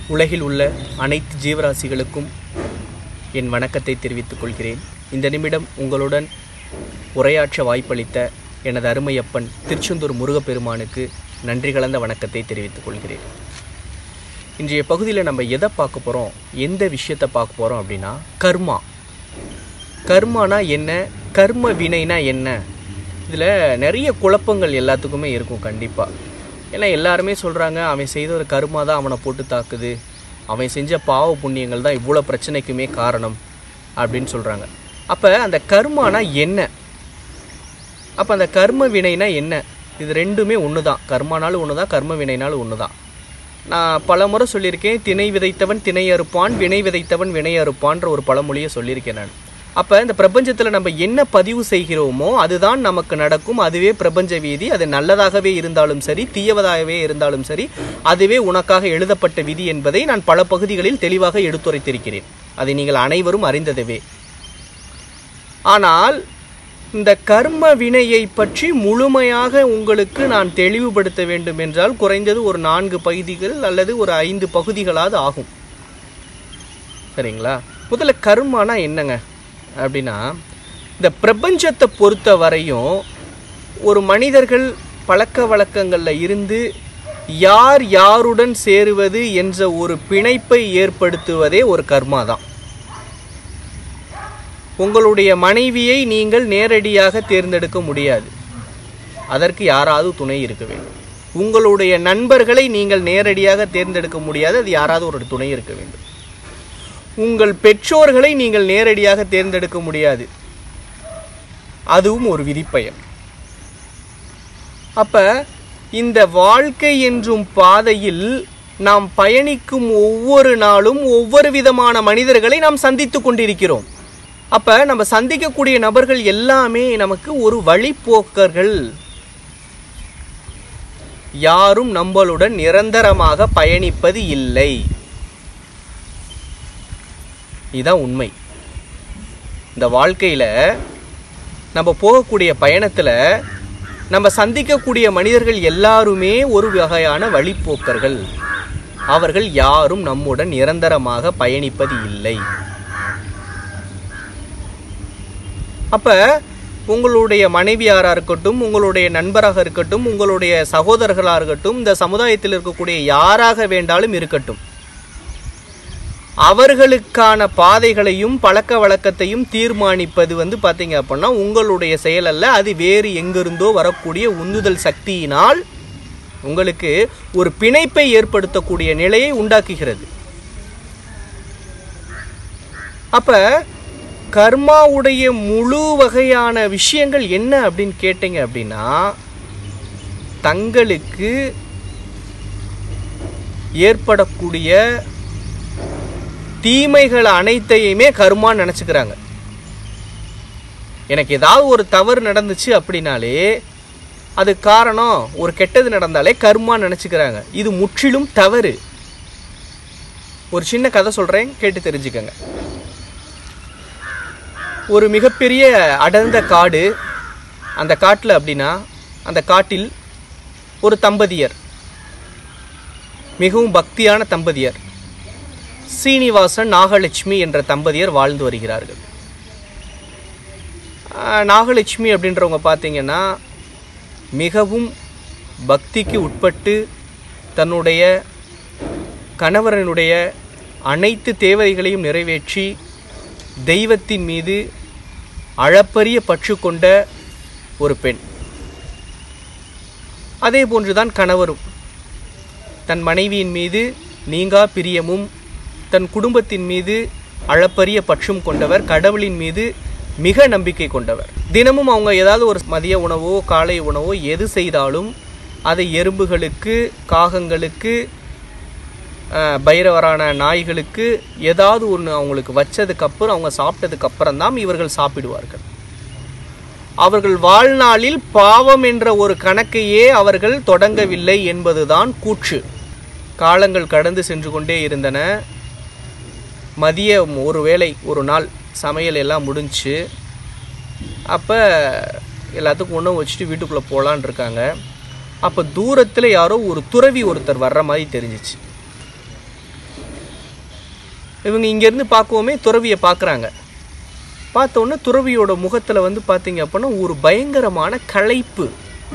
உலகில் உள்ள அனைத்து ஜீவராசிகளுக்கும் என் வணக்கத்தை தெரிவித்துக் கொள்கிறேன் இந்த நிமிடம் உங்களுடன் உரையாற்ற வாய்ப்பளித்த எனது அருமையப்பன் திருச்செந்தூர் முருகப்பெருமானுக்கு நன்றி கலந்த வணக்கத்தை தெரிவித்துக் கொள்கிறேன் இன்றைய பகுதியில் நம்ம எதை பார்க்க போகிறோம் எந்த விஷயத்தை பார்க்க போகிறோம் அப்படின்னா கர்மா கர்மானா என்ன கர்ம வினைனா என்ன இதில் நிறைய குழப்பங்கள் எல்லாத்துக்குமே இருக்கும் கண்டிப்பாக ஏன்னா எல்லாருமே சொல்கிறாங்க அவன் செய்த ஒரு கர்மா தான் அவனை போட்டு தாக்குது அவன் செஞ்ச பாவ புண்ணியங்கள் தான் இவ்வளோ பிரச்சனைக்குமே காரணம் அப்படின்னு சொல்கிறாங்க அப்போ அந்த கர்மானா என்ன அப்போ அந்த கர்ம வினைனா என்ன இது ரெண்டுமே ஒன்று தான் கர்மானாலும் ஒன்று தான் கர்ம வினைனாலும் ஒன்று தான் நான் பல முறை சொல்லியிருக்கேன் திணை விதைத்தவன் திணை அறுப்பான் வினை விதைத்தவன் வினை அறுப்பான்ற ஒரு பழமொழியை சொல்லியிருக்கேன் நான் அப்போ இந்த பிரபஞ்சத்தில் நம்ம என்ன பதிவு செய்கிறோமோ அதுதான் நமக்கு நடக்கும் அதுவே பிரபஞ்ச விதி அது நல்லதாகவே இருந்தாலும் சரி தீயவதாகவே இருந்தாலும் சரி அதுவே உனக்காக எழுதப்பட்ட விதி என்பதை நான் பல பகுதிகளில் தெளிவாக எடுத்துரைத்திருக்கிறேன் அதை நீங்கள் அனைவரும் அறிந்ததுவே ஆனால் இந்த கர்ம வினையை பற்றி முழுமையாக உங்களுக்கு நான் தெளிவுபடுத்த வேண்டும் என்றால் குறைந்தது ஒரு நான்கு பகுதிகள் அல்லது ஒரு ஐந்து பகுதிகளாவது ஆகும் சரிங்களா முதல்ல கர்மானா என்னங்க அப்படின்னா இந்த பிரபஞ்சத்தை பொறுத்த வரையும் ஒரு மனிதர்கள் பழக்க வழக்கங்களில் இருந்து யார் யாருடன் சேருவது என்ற ஒரு பிணைப்பை ஏற்படுத்துவதே ஒரு கர்மா தான் உங்களுடைய மனைவியை நீங்கள் நேரடியாக தேர்ந்தெடுக்க முடியாது அதற்கு யாராவது துணை இருக்க வேண்டும் உங்களுடைய நண்பர்களை நீங்கள் நேரடியாக தேர்ந்தெடுக்க முடியாது அது யாராவது ஒரு துணை இருக்க வேண்டும் உங்கள் பெற்றோர்களை நீங்கள் நேரடியாக தேர்ந்தெடுக்க முடியாது அதுவும் ஒரு விதிப்பயன் அப்ப இந்த வாழ்க்கை என்றும் பாதையில் நாம் பயணிக்கும் ஒவ்வொரு நாளும் ஒவ்வொரு விதமான மனிதர்களை நாம் சந்தித்துக் கொண்டிருக்கிறோம் அப்ப நம்ம சந்திக்கக்கூடிய நபர்கள் எல்லாமே நமக்கு ஒரு வழிப்போக்கர்கள் யாரும் நம்மளுடன் நிரந்தரமாக பயணிப்பது இல்லை இதுதான் உண்மை இந்த வாழ்க்கையில் நம்ம போகக்கூடிய பயணத்தில் நம்ம சந்திக்கக்கூடிய மனிதர்கள் எல்லாருமே ஒரு வகையான வழிப்போக்கர்கள் அவர்கள் யாரும் நம்முடன் நிரந்தரமாக பயணிப்பது இல்லை அப்ப உங்களுடைய மனைவியாராக இருக்கட்டும் உங்களுடைய நண்பராக இருக்கட்டும் உங்களுடைய சகோதரர்களாக இருக்கட்டும் இந்த சமுதாயத்தில் இருக்கக்கூடிய யாராக வேண்டாலும் இருக்கட்டும் அவர்களுக்கான பாதைகளையும் பழக்க வழக்கத்தையும் தீர்மானிப்பது வந்து பார்த்தீங்க அப்படின்னா உங்களுடைய செயல் அல்ல அது வேறு எங்கிருந்தோ வரக்கூடிய உந்துதல் சக்தியினால் உங்களுக்கு ஒரு பிணைப்பை ஏற்படுத்தக்கூடிய நிலையை உண்டாக்குகிறது அப்ப கர்மாவுடைய முழு வகையான விஷயங்கள் என்ன அப்படின்னு கேட்டீங்க அப்படின்னா தங்களுக்கு ஏற்படக்கூடிய தீமைகள் அனைத்தையுமே கர்மான்னு நினச்சிக்கிறாங்க எனக்கு ஏதாவது ஒரு தவறு நடந்துச்சு அப்படின்னாலே அது காரணம் ஒரு கெட்டது நடந்தாலே கர்மான்னு நினச்சிக்கிறாங்க இது முற்றிலும் தவறு ஒரு சின்ன கதை சொல்கிறேன் கேட்டு தெரிஞ்சுக்கங்க ஒரு மிகப்பெரிய அடர்ந்த காடு அந்த காட்டில் அப்படின்னா அந்த காட்டில் ஒரு தம்பதியர் மிகவும் பக்தியான தம்பதியர் சீனிவாசன் நாகலட்சுமி என்ற தம்பதியர் வாழ்ந்து வருகிறார்கள் ஆஹ் நாகலட்சுமி அப்படின்றவங்க பார்த்தீங்கன்னா மிகவும் பக்திக்கு உட்பட்டு தன்னுடைய கணவரனுடைய அனைத்து தேவைகளையும் நிறைவேற்றி தெய்வத்தின் மீது அளப்பரிய பற்று கொண்ட ஒரு பெண் அதே போன்றுதான் கணவரும் தன் மனைவியின் மீது நீங்கா பிரியமும் தன் குடும்பத்தின் மீது அளப்பரிய பற்றும் கொண்டவர் கடவுளின் மீது மிக நம்பிக்கை கொண்டவர் தினமும் அவங்க ஏதாவது ஒரு மதிய உணவோ காலை உணவோ எது செய்தாலும் அதை எறும்புகளுக்கு காகங்களுக்கு அஹ், பைரவரான நாய்களுக்கு ஏதாவது ஒன்று அவங்களுக்கு வச்சதுக்கு அப்புறம் அவங்க சாப்பிட்டதுக்கு அப்புறம் தான் இவர்கள் சாப்பிடுவார்கள் அவர்கள் வாழ்நாளில் பாவம் என்ற ஒரு கணக்கையே அவர்கள் தொடங்கவில்லை என்பதுதான் கூற்று காலங்கள் கடந்து சென்று கொண்டே இருந்தன மதியம் ஒரு வேளை ஒரு நாள் சமையல் எல்லாம் முடிஞ்சுச்சு அப்போ எல்லாத்துக்கும் உணவு வச்சுட்டு வீட்டுக்குள்ளே போகலான் இருக்காங்க அப்போ தூரத்தில் யாரோ ஒரு துறவி ஒருத்தர் வர்ற மாதிரி தெரிஞ்சிச்சு இவங்க இங்கேருந்து பார்க்கவுமே துறவியை பார்க்குறாங்க பார்த்தோன்னே துறவியோட முகத்தில் வந்து பார்த்தீங்க அப்படின்னா ஒரு பயங்கரமான களைப்பு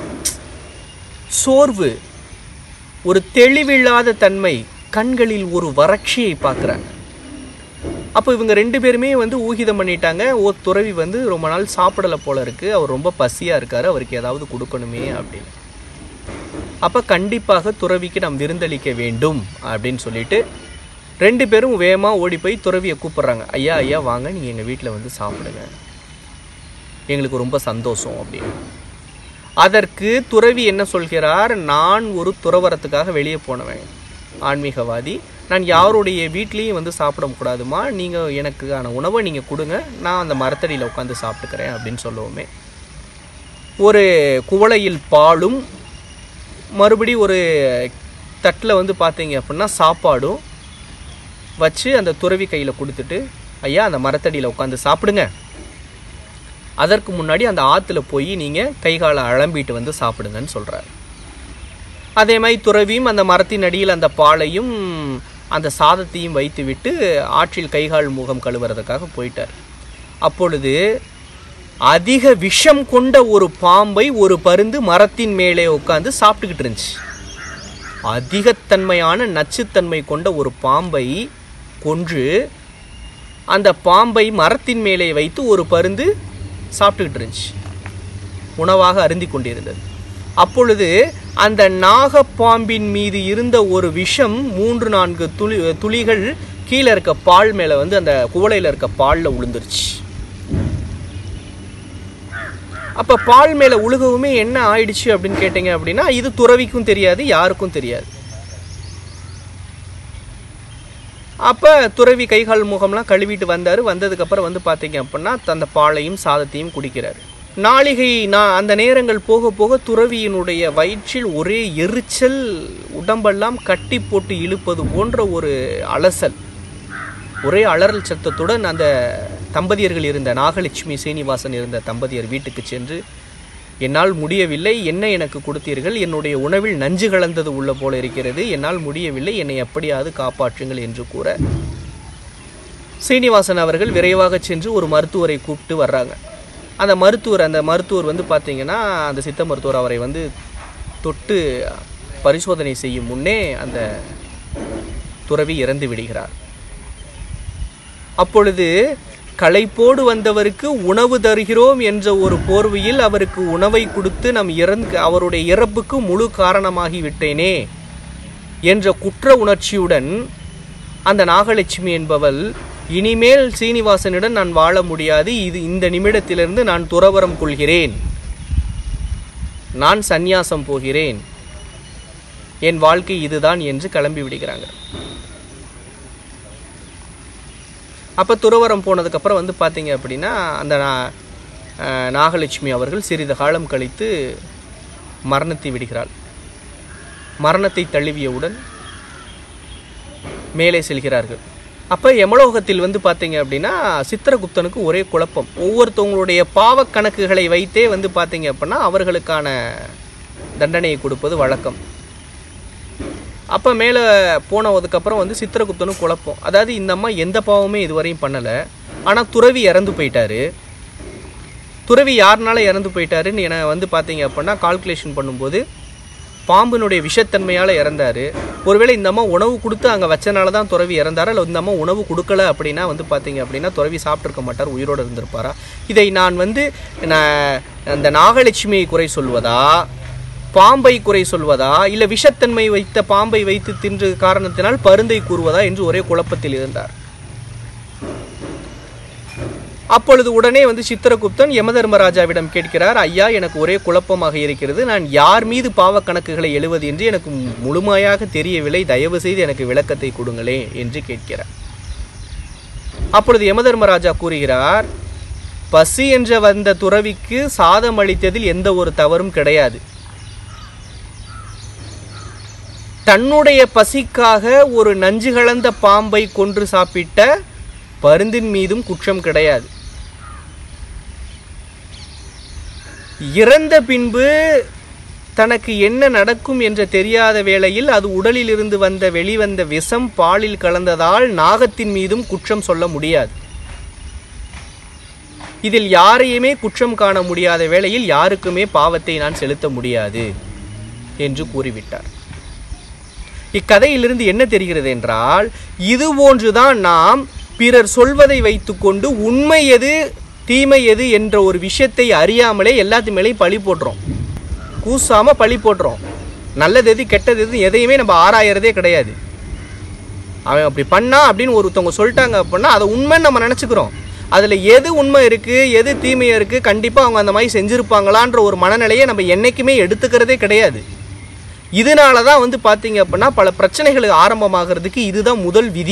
சோர்வு ஒரு தெளிவில்லாத தன்மை கண்களில் ஒரு வறட்சியை பார்க்குறாங்க அப்போ இவங்க ரெண்டு பேருமே வந்து ஊகிதம் பண்ணிட்டாங்க ஓ துறவி வந்து ரொம்ப நாள் சாப்பிடலை போல இருக்குது அவர் ரொம்ப பசியாக இருக்காரு அவருக்கு ஏதாவது கொடுக்கணுமே அப்படின்னு அப்போ கண்டிப்பாக துறவிக்கு நாம் விருந்தளிக்க வேண்டும் அப்படின்னு சொல்லிட்டு ரெண்டு பேரும் வேகமாக ஓடி போய் துறவியை கூப்பிட்றாங்க ஐயா ஐயா வாங்க நீங்கள் எங்கள் வீட்டில் வந்து சாப்பிடுங்க எங்களுக்கு ரொம்ப சந்தோஷம் அப்படின்னு அதற்கு துறவி என்ன சொல்கிறார் நான் ஒரு துறவரத்துக்காக வெளியே போனவன் ஆன்மீகவாதி நான் யாருடைய வீட்லேயும் வந்து சாப்பிடக்கூடாதுமா நீங்கள் எனக்கான உணவை நீங்கள் கொடுங்க நான் அந்த மரத்தடியில் உட்காந்து சாப்பிட்டுக்கிறேன் அப்படின்னு சொல்லவுமே ஒரு குவளையில் பாலும் மறுபடி ஒரு தட்டில் வந்து பார்த்தீங்க அப்படின்னா சாப்பாடும் வச்சு அந்த துறவி கையில் கொடுத்துட்டு ஐயா அந்த மரத்தடியில் உட்காந்து சாப்பிடுங்க அதற்கு முன்னாடி அந்த ஆற்றுல போய் நீங்கள் கை காலை அலம்பிட்டு வந்து சாப்பிடுங்கன்னு சொல்கிறார் அதே மாதிரி துறவியும் அந்த மரத்தின் அடியில் அந்த பாலையும் அந்த சாதத்தையும் வைத்துவிட்டு ஆற்றில் கைகால் முகம் கழுவுறதுக்காக போயிட்டார் அப்பொழுது அதிக விஷம் கொண்ட ஒரு பாம்பை ஒரு பருந்து மரத்தின் மேலே உட்காந்து சாப்பிட்டுக்கிட்டு இருந்துச்சு அதிகத்தன்மையான நச்சுத்தன்மை கொண்ட ஒரு பாம்பை கொன்று அந்த பாம்பை மரத்தின் மேலே வைத்து ஒரு பருந்து சாப்பிட்டுக்கிட்டு இருந்துச்சு உணவாக அருந்தி கொண்டிருந்தது அப்பொழுது அந்த நாகப்பாம்பின் மீது இருந்த ஒரு விஷம் மூன்று நான்கு துளி துளிகள் கீழே இருக்க பால் மேலே வந்து அந்த குவளையில் இருக்க பாலில் விழுந்துருச்சு அப்போ பால் மேலே உழுகவுமே என்ன ஆயிடுச்சு அப்படின்னு கேட்டிங்க அப்படின்னா இது துறவிக்கும் தெரியாது யாருக்கும் தெரியாது அப்போ துறவி கைகால் முகம்லாம் கழுவிட்டு வந்தார் வந்ததுக்கப்புறம் வந்து பார்த்தீங்க அப்படின்னா அந்த பாலையும் சாதத்தையும் குடிக்கிறார் நாளிகை நான் அந்த நேரங்கள் போக போக துறவியினுடைய வயிற்றில் ஒரே எரிச்சல் உடம்பெல்லாம் கட்டி போட்டு இழுப்பது போன்ற ஒரு அலசல் ஒரே அலறல் சத்தத்துடன் அந்த தம்பதியர்கள் இருந்த நாகலட்சுமி சீனிவாசன் இருந்த தம்பதியர் வீட்டுக்கு சென்று என்னால் முடியவில்லை என்ன எனக்கு கொடுத்தீர்கள் என்னுடைய உணவில் நஞ்சு கலந்தது உள்ள போல இருக்கிறது என்னால் முடியவில்லை என்னை எப்படியாவது காப்பாற்றுங்கள் என்று கூற சீனிவாசன் அவர்கள் விரைவாக சென்று ஒரு மருத்துவரை கூப்பிட்டு வர்றாங்க அந்த மருத்துவர் அந்த மருத்துவர் வந்து பார்த்தீங்கன்னா அந்த சித்த மருத்துவர் அவரை வந்து தொட்டு பரிசோதனை செய்யும் முன்னே அந்த துறவி இறந்து விடுகிறார் அப்பொழுது களைப்போடு வந்தவருக்கு உணவு தருகிறோம் என்ற ஒரு போர்வையில் அவருக்கு உணவை கொடுத்து நம் இறந்து அவருடைய இறப்புக்கு முழு காரணமாகி விட்டேனே என்ற குற்ற உணர்ச்சியுடன் அந்த நாகலட்சுமி என்பவள் இனிமேல் சீனிவாசனுடன் நான் வாழ முடியாது இது இந்த நிமிடத்திலிருந்து நான் துறவரம் கொள்கிறேன் நான் சந்நியாசம் போகிறேன் என் வாழ்க்கை இதுதான் என்று கிளம்பி விடுகிறாங்க அப்போ துறவரம் போனதுக்கப்புறம் வந்து பார்த்தீங்க அப்படின்னா அந்த நா- அஹ் நாகலட்சுமி அவர்கள் சிறிது காலம் கழித்து மரணத்தை விடுகிறாள் மரணத்தை தழுவியவுடன் மேலே செல்கிறார்கள் அப்போ யமலோகத்தில் வந்து பார்த்தீங்க அப்படின்னா சித்திரகுப்தனுக்கு ஒரே குழப்பம் ஒவ்வொருத்தவங்களுடைய பாவக் கணக்குகளை வைத்தே வந்து பார்த்தீங்க அப்படின்னா அவர்களுக்கான தண்டனையை கொடுப்பது வழக்கம் அப்போ மேலே போனதுக்கப்புறம் வந்து சித்திரகுப்தனும் குழப்பம் அதாவது இந்த அம்மா எந்த பாவமே இதுவரையும் பண்ணலை ஆனால் துறவி இறந்து போயிட்டாரு துறவி யாருனால இறந்து போயிட்டாருன்னு என வந்து பார்த்தீங்க அப்படின்னா கால்குலேஷன் பண்ணும்போது பாம்பினுடைய விஷத்தன்மையால் இறந்தாரு ஒருவேளை இந்த அம்மா உணவு கொடுத்து அங்கே வச்சனால தான் துறவி இறந்தாரா இல்லை இந்த அம்மா உணவு கொடுக்கல அப்படின்னா வந்து பார்த்தீங்க அப்படின்னா துறவி சாப்பிட்ருக்க மாட்டார் உயிரோடு இருந்திருப்பாரா இதை நான் வந்து நான் அந்த நாகலட்சுமியை குறை சொல்வதா பாம்பை குறை சொல்வதா இல்லை விஷத்தன்மை வைத்த பாம்பை வைத்து தின்று காரணத்தினால் பருந்தை கூறுவதா என்று ஒரே குழப்பத்தில் இருந்தார் அப்பொழுது உடனே வந்து சித்திரகுப்தன் யமதர்மராஜாவிடம் கேட்கிறார் ஐயா எனக்கு ஒரே குழப்பமாக இருக்கிறது நான் யார் மீது பாவ கணக்குகளை எழுவது என்று எனக்கு முழுமையாக தெரியவில்லை தயவு செய்து எனக்கு விளக்கத்தை கொடுங்களே என்று கேட்கிறார் அப்பொழுது யமதர்மராஜா கூறுகிறார் பசி என்ற வந்த துறவிக்கு சாதம் அளித்ததில் எந்த ஒரு தவறும் கிடையாது தன்னுடைய பசிக்காக ஒரு நஞ்சு கலந்த பாம்பை கொன்று சாப்பிட்ட பருந்தின் மீதும் குற்றம் கிடையாது இறந்த பின்பு தனக்கு என்ன நடக்கும் என்று தெரியாத வேளையில் அது உடலிலிருந்து வந்த வெளிவந்த விஷம் பாலில் கலந்ததால் நாகத்தின் மீதும் குற்றம் சொல்ல முடியாது இதில் யாரையுமே குற்றம் காண முடியாத வேளையில் யாருக்குமே பாவத்தை நான் செலுத்த முடியாது என்று கூறிவிட்டார் இக்கதையிலிருந்து என்ன தெரிகிறது என்றால் இது போன்றுதான் நாம் பிறர் சொல்வதை வைத்துக்கொண்டு உண்மை எது தீமை எது என்ற ஒரு விஷயத்தை அறியாமலே எல்லாத்து மேலேயும் பழி போடுறோம் கூசாம பழி போடுறோம் நல்லது எது கெட்டது எது எதையுமே நம்ம ஆராயறதே கிடையாது அவன் அப்படி பண்ணா அப்படின்னு ஒருத்தவங்க சொல்லிட்டாங்க அப்படின்னா அதை உண்மைன்னு நம்ம நினச்சிக்கிறோம் அதில் எது உண்மை இருக்குது எது தீமையாக இருக்குது கண்டிப்பாக அவங்க அந்த மாதிரி செஞ்சுருப்பாங்களான்ற ஒரு மனநிலையை நம்ம என்றைக்குமே எடுத்துக்கிறதே கிடையாது இதனால தான் வந்து பார்த்தீங்க அப்படின்னா பல பிரச்சனைகள் ஆரம்பமாகிறதுக்கு இதுதான் முதல் விதி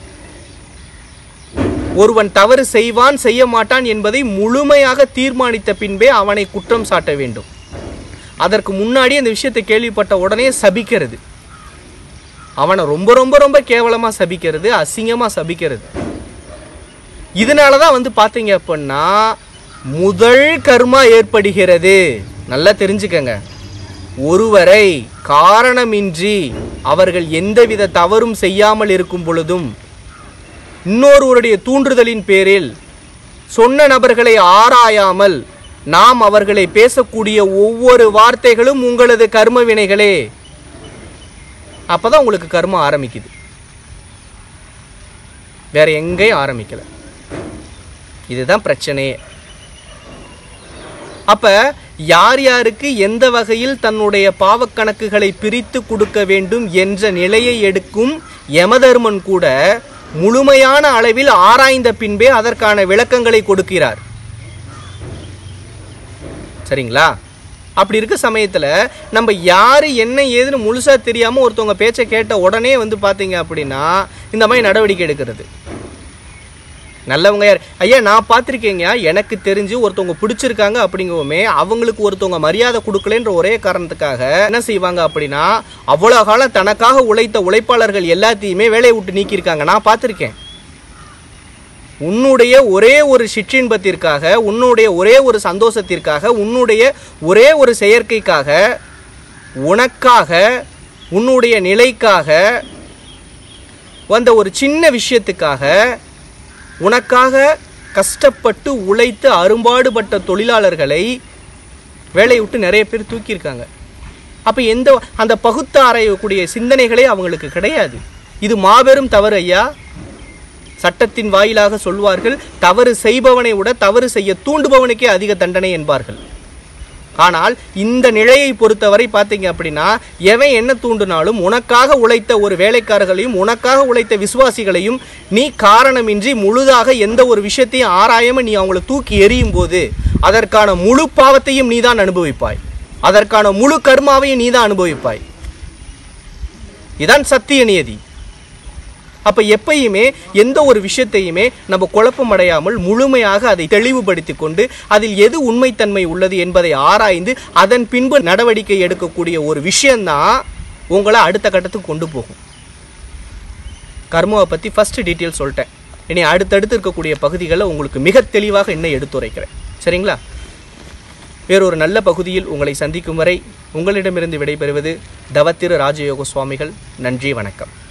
ஒருவன் தவறு செய்வான் செய்ய மாட்டான் என்பதை முழுமையாக தீர்மானித்த பின்பே அவனை குற்றம் சாட்ட வேண்டும் அதற்கு முன்னாடி அந்த விஷயத்தை கேள்விப்பட்ட உடனே சபிக்கிறது அவனை ரொம்ப ரொம்ப ரொம்ப கேவலமாக சபிக்கிறது அசிங்கமாக சபிக்கிறது இதனால தான் வந்து பார்த்தீங்க அப்படின்னா முதல் கர்மா ஏற்படுகிறது நல்லா தெரிஞ்சுக்கங்க ஒருவரை காரணமின்றி அவர்கள் எந்தவித தவறும் செய்யாமல் இருக்கும் பொழுதும் இன்னொருவருடைய தூண்டுதலின் பேரில் சொன்ன நபர்களை ஆராயாமல் நாம் அவர்களை பேசக்கூடிய ஒவ்வொரு வார்த்தைகளும் உங்களது கர்ம வினைகளே அப்பதான் உங்களுக்கு கர்மம் ஆரம்பிக்குது வேற எங்கேயும் ஆரம்பிக்கல இதுதான் பிரச்சனையே அப்ப யார் யாருக்கு எந்த வகையில் தன்னுடைய பாவக்கணக்குகளை பிரித்து கொடுக்க வேண்டும் என்ற நிலையை எடுக்கும் யமதர்மன் கூட முழுமையான அளவில் ஆராய்ந்த பின்பே அதற்கான விளக்கங்களை கொடுக்கிறார் சரிங்களா அப்படி இருக்க சமயத்தில் நம்ம யார் என்ன ஏதுன்னு முழுசாக தெரியாமல் ஒருத்தவங்க பேச்சை கேட்ட உடனே வந்து பார்த்தீங்க அப்படின்னா இந்த மாதிரி நடவடிக்கை எடுக்கிறது நல்லவங்க யார் ஐயா நான் பார்த்துருக்கேங்க எனக்கு தெரிஞ்சு ஒருத்தவங்க பிடிச்சிருக்காங்க அப்படிங்கவுமே அவங்களுக்கு ஒருத்தவங்க மரியாதை கொடுக்கலன்ற ஒரே காரணத்துக்காக என்ன செய்வாங்க அப்படின்னா அவ்வளோ காலம் தனக்காக உழைத்த உழைப்பாளர்கள் எல்லாத்தையுமே வேலையை விட்டு நீக்கியிருக்காங்க நான் பார்த்துருக்கேன் உன்னுடைய ஒரே ஒரு சிற்றின்பத்திற்காக உன்னுடைய ஒரே ஒரு சந்தோஷத்திற்காக உன்னுடைய ஒரே ஒரு செயற்கைக்காக உனக்காக உன்னுடைய நிலைக்காக வந்த ஒரு சின்ன விஷயத்துக்காக உனக்காக கஷ்டப்பட்டு உழைத்து அரும்பாடுபட்ட தொழிலாளர்களை வேலையை விட்டு நிறைய பேர் தூக்கியிருக்காங்க அப்போ எந்த அந்த பகுத்து ஆராயக்கூடிய சிந்தனைகளே அவங்களுக்கு கிடையாது இது மாபெரும் தவறு ஐயா சட்டத்தின் வாயிலாக சொல்வார்கள் தவறு செய்பவனை விட தவறு செய்ய தூண்டுபவனுக்கே அதிக தண்டனை என்பார்கள் ஆனால் இந்த நிலையை பொறுத்தவரை பார்த்தீங்க அப்படின்னா எவன் என்ன தூண்டினாலும் உனக்காக உழைத்த ஒரு வேலைக்காரர்களையும் உனக்காக உழைத்த விசுவாசிகளையும் நீ காரணமின்றி முழுதாக எந்த ஒரு விஷயத்தையும் ஆராயாம நீ அவங்கள தூக்கி எறியும் போது அதற்கான முழு பாவத்தையும் நீ தான் அனுபவிப்பாய் அதற்கான முழு கர்மாவையும் நீ தான் அனுபவிப்பாய் இதான் சத்திய நியதி அப்ப எப்பயுமே எந்த ஒரு விஷயத்தையுமே நம்ம குழப்பம் அடையாமல் முழுமையாக அதை தெளிவுபடுத்தி கொண்டு அதில் எது உண்மைத்தன்மை உள்ளது என்பதை ஆராய்ந்து அதன் பின்பு நடவடிக்கை எடுக்கக்கூடிய ஒரு விஷயம்தான் உங்களை அடுத்த கட்டத்துக்கு கொண்டு போகும் கர்மாவை பற்றி ஃபர்ஸ்ட் டீட்டெயில் சொல்லிட்டேன் இனி அடுத்தடுத்து இருக்கக்கூடிய பகுதிகளில் உங்களுக்கு மிக தெளிவாக இன்னும் எடுத்துரைக்கிறேன் சரிங்களா வேறொரு நல்ல பகுதியில் உங்களை சந்திக்கும் வரை உங்களிடமிருந்து விடைபெறுவது தவத்திரு ராஜயோக சுவாமிகள் நன்றி வணக்கம்